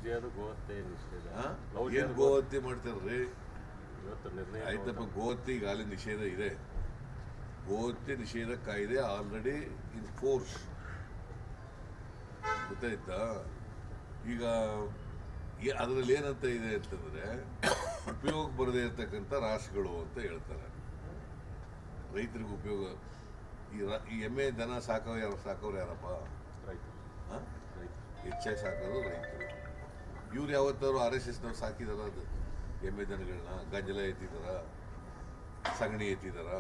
ಲೌಢ್ಯದು ಗೋಹತ್ಯೆ ನಿಷೇಧ ಆ? ಲೌಢ್ಯದು ಏನ್ ಗೋಹತ್ಯೆ ಮಾಡ್ತಾರ್ರಿ ಇವತ್ತು ನಿರ್ಣಯ ಆಯ್ತಪ್ಪ ಗೋಹತ್ಯೆ ಈಗಾಗಲೇ ನಿಷೇಧ ಇದೆ ಗೋಹತ್ಯೆ ನಿಷೇಧ ಕಾಯ್ದೆ ಆಲ್ರೆಡಿ ಇನ್ ಫೋರ್ಸ್ ಗೊತ್ತಾಯ್ತಾ ಈಗ ಏ- ಅದ್ರಲ್ಲಿ ಏನಂತ ಇದೆ ಅಂತಂದ್ರೆ ಉಪಯೋಗ ಬರದೇ ಇರತಕ್ಕಂಥ ರಾಶಿಗಳು ಅಂತ ಹೇಳ್ತಾರೆ ರೈತರಿಗೆ ಉಪಯೋಗ ಈ ರ- ಈ ಎಮ್ಮೆ ದನ ಸಾಕೋರು ಯಾರು ಸಾಕೋರು ಯಾರಪ್ಪ ರೈತರು ಆ? ರೈತರು ಹೆಚ್ಚಾಗಿ ಸಾಕೋದು ರೈತರು ಇವ್ರು ಯಾವತ್ತಾದ್ರು ಆರ್ ಎಸ್ ಎಸ್ನವ್ರು ಸಾಕಿದಾರ ಅದು ಎಮ್ಮೆ ದನಗಳನ್ನ ಗಂಜಲ ಎತ್ತಿದಾರ ಸಗಣಿ ಎತ್ತಿದಾರ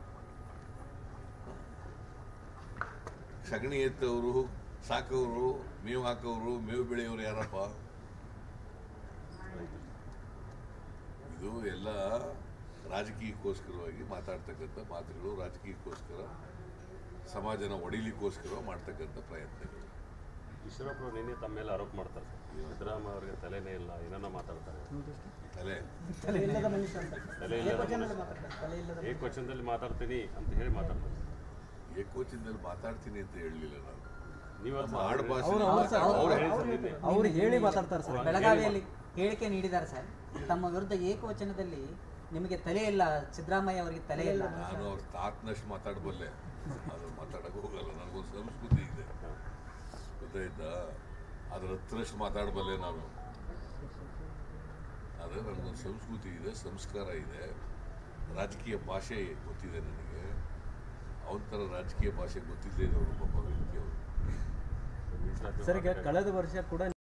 ಸಗಣಿ ಎತ್ತವರು ಸಾಕೋರು ಮೇವು ಹಾಕೋರು ಮೇವು ಬೆಳೆಯೋರು ಯಾರಪ್ಪ ರೈತರು ಇದು ಎಲ್ಲ ರಾಜಕೀಯಕ್ಕೋಸ್ಕರವಾಗಿ ಮಾತಾಡ್ತಕ್ಕಂಥ ಮಾತುಗಳು ರಾಜಕೀಯಕ್ಕೋಸ್ಕರ ಸಮಾಜನ ಹೊಡಿಲಿಕ್ಕೋಸ್ಕರ ಮಾಡ್ತಕ್ಕಂಥ ಪ್ರಯತ್ನಗಳು ಈಶ್ವರಪ್ಪರು ನಿನ್ನೆ ತಮ್ಮ ಮೇಲೆ ಆರೋಪ ಮಾಡ್ತಾರೆ ಸರ್ ಸಿದ್ದರಾಮಯ್ಯ ಅವರಿಗೆ ತಲೆನೇ ಇಲ್ಲ ಏನನ್ನ ಮಾತಾಡ್ತಾರೆ ತಲೆ ತಲೆ ಇಲ್ಲದ ಮನುಷ್ಯ ಅಂತ ತಲೆ ಇಲ್ಲದ ಏಕವಚನದಲ್ಲಿ ಮನುಷ್ಯ. ಮಾತಾಡ್ತಾರೆ ತಲೆ ಇಲ್ಲದ ಏಕವಚನದಲ್ಲಿ ಮಾತಾಡ್ತೀನಿ ಅಂತ ಹೇಳಿ ಮಾತಾಡ್ತಾರೆ ಏಕೋಚಿನಲ್ಲಿ ಮಾತಾಡ್ತೀನಿ ಅಂತ ಹೇಳಲಿಲ್ಲ ನಾನು ನೀವು ನಮ್ಮ ಆಡುಭಾಷೆ ಅವ್ರು- ಅವ್ರು ಸರ್, ಅವ್ರು ಅವ್ರು- ಹೇಳಿ ಸರ್ ನಿನ್ನೆ. ಅವ್ರು ಹೇಳಿ ಮಾತಾಡ್ತಾರೆ ಸರ್ ಬೆಳಗಾವಿಯಲ್ಲಿ ಹೇಳಿಕೆ ನೀಡಿದ್ದಾರೆ ಸರ್ ತಮ್ಮ ವಿರುದ್ಧ ಏಕವಚನದಲ್ಲಿ ನಿಮಗೆ ತಲೆ ಇಲ್ಲ ಸಿದ್ದರಾಮಯ್ಯ ಅವರಿಗೆ ತಲೆ ಇಲ್ಲ ನಾನು ಅವ್ರ ತಾತನಷ್ಟು ಮಾತಾಡಬಲ್ಲೆ ಅದು ಮಾತಾಡಕ್ಕೆ ಹೋಗಲ್ಲ ನನಗೊಂದು ಸಂಸ್ಕೃತಿ ಇದೆ ಗೊತ್ತಾಯ್ತಾ ಅದ್ರ ಹತ್ರಷ್ಟು ಮಾತಾಡಬಲ್ಲೆ ನಾನು ಆದರೆ ನನಗೊಂದು ಸಂಸ್ಕೃತಿ ಇದೆ ಸಂಸ್ಕಾರ ಇದೆ ರಾಜಕೀಯ ಭಾಷೆ ಗೊತ್ತಿದೆ ನನಗೆ ಅವನ ಥರ ರಾಜಕೀಯ ಭಾಷೆ ಗೊತ್ತಿಲ್ಲದೆ ಇರೋರು ಪಾಪ ವ್ಯಕ್ತಿ ಅವರು ಮೀಸಲಾತಿ ಸರ್ ಈಗ ಕಳೆದ ವರ್ಷ ಕೂಡ